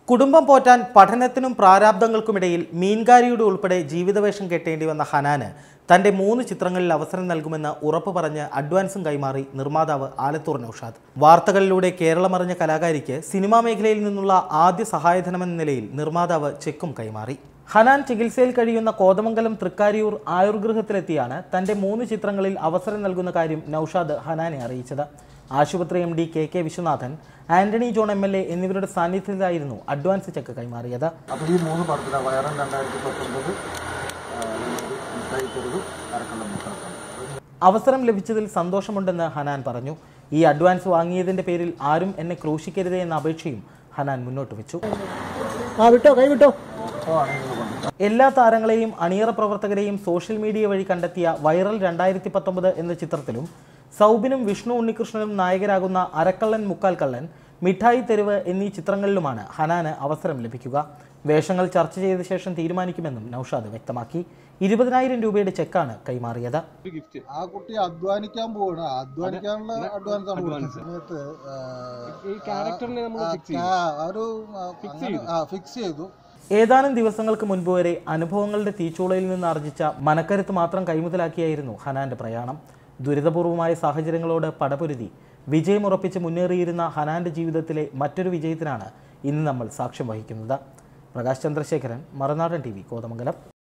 കുടുംബം പോറ്റാൻ പഠനത്തിനും പ്രാരാബ്ദങ്ങൾക്കുമിടയിൽ മീൻകാരിയുടെ ഉൾപ്പെടെ ജീവിതവേഷം കെട്ടേണ്ടി വന്ന ഹനാന് തന്റെ മൂന്ന് ചിത്രങ്ങളിൽ അവസരം നൽകുമെന്ന് ഉറപ്പ് പറഞ്ഞ് അഡ്വാൻസും കൈമാറി നിർമ്മാതാവ് ആലത്തൂർ നൌഷാദ് വാർത്തകളിലൂടെ കേരളമറിഞ്ഞ കലാകാരിക്ക് സിനിമാ മേഖലയിൽ നിന്നുള്ള ആദ്യ സഹായധനമെന്ന നിലയിൽ നിർമ്മാതാവ് ചെക്കും കൈമാറി ഹനാൻ ചികിത്സയിൽ കഴിയുന്ന കോതമംഗലം തൃക്കാരിയൂർ ആയുർഗൃഹത്തിലെത്തിയാണ് തന്റെ മൂന്ന് ചിത്രങ്ങളിൽ അവസരം നൽകുന്ന കാര്യം നൌഷാദ് ഹനാനെ അറിയിച്ചത് ആശുപത്രി M D K K Viswanathan Antony John M L A എന്നിവരുടെ സാന്നിധ്യത്തിലായിരുന്നു അഡ്വാൻസ് ചെക്ക് കൈമാറിയത് അപ്പോൾ ഈ മൂന്ന് പടത്തിലാണ് വയറൻ രണ്ടായിരത്തി പത്തൊമ്പത് മിഠായി ചെറുത് അരക്കള്ള മുട്ടാക്കാം അവസരം ലഭിച്ചതിൽ സന്തോഷമുണ്ടെന്ന് ഹനാൻ പറഞ്ഞു ഈ അഡ്വാൻസ് വാങ്ങിയതിന്റെ പേരിൽ ആരും എന്നെ ക്രൂശിക്കരുതേ എന്ന അപേക്ഷയും ഹനാൻ മുന്നോട്ട് വെച്ചു ആ വിട്ടോ കൈ വിട്ടോ അപ്പോൾ ആണെങ്കിൽ കൊണ്ട് എല്ലാ താരങ്ങളെയും അണിയറ പ്രവർത്തകരെയും സോഷ്യൽ മീഡിയ വഴി കണ്ടെത്തിയ വൈറൽ രണ്ടായിരത്തി പത്തൊമ്പത് എന്ന ചിത്രത്തിലും സൗബിനും വിഷ്ണു ഉണ്ണികൃഷ്ണനും നായകരാകുന്ന അരക്കള്ളൻ മുക്കാൽ കള്ളൻ മിഠായി തെരുവ് എന്നീ ചിത്രങ്ങളിലുമാണ് ഹനാന് അവസരം ലഭിക്കുക വേഷങ്ങൾ ചർച്ച ചെയ്ത ശേഷം തീരുമാനിക്കുമെന്നും നൌഷാദ് വ്യക്തമാക്കി ഇരുപതിനായിരം രൂപയുടെ ചെക്കാണ് കൈമാറിയത് ആ കുട്ടി അധ്വാനിക്കാൻ പോവാണ് അധ്വാനിക്കാനുള്ള അഡ്വാൻസ് ആണ് കൊടുക്കുന്നത് സമയത്ത് ആ, ഈ ക്യാരക്ടറിനെ നമ്മൾ ആ, ഫിക്സ് ചെയ്യും ആ, ഒരു ആ, അങ്ങനെ- ആ ഫിക്സ് ചെയ്തു ഏതാനും ദിവസങ്ങൾക്ക് മുൻപ് വരെ അനുഭവങ്ങളുടെ തീച്ചൂളയിൽ നിന്ന് ആർജിച്ച മനക്കരുത്ത് മാത്രം കൈമുതലാക്കിയായിരുന്നു ഹനാന്റെ പ്രയാണം ദുരിതപൂർവമായ സാഹചര്യങ്ങളോട് പടപൊരുതി വിജയമുറപ്പിച്ച് മുന്നേറിയിരുന്ന ഹനാന്റെ ജീവിതത്തിലെ മറ്റൊരു വിജയത്തിനാണ് ഇന്ന് നമ്മൾ സാക്ഷ്യം വഹിക്കുന്നത് പ്രകാശ് ചന്ദ്രശേഖരൻ മറുനാടൻ ടി വി കോതമംഗലം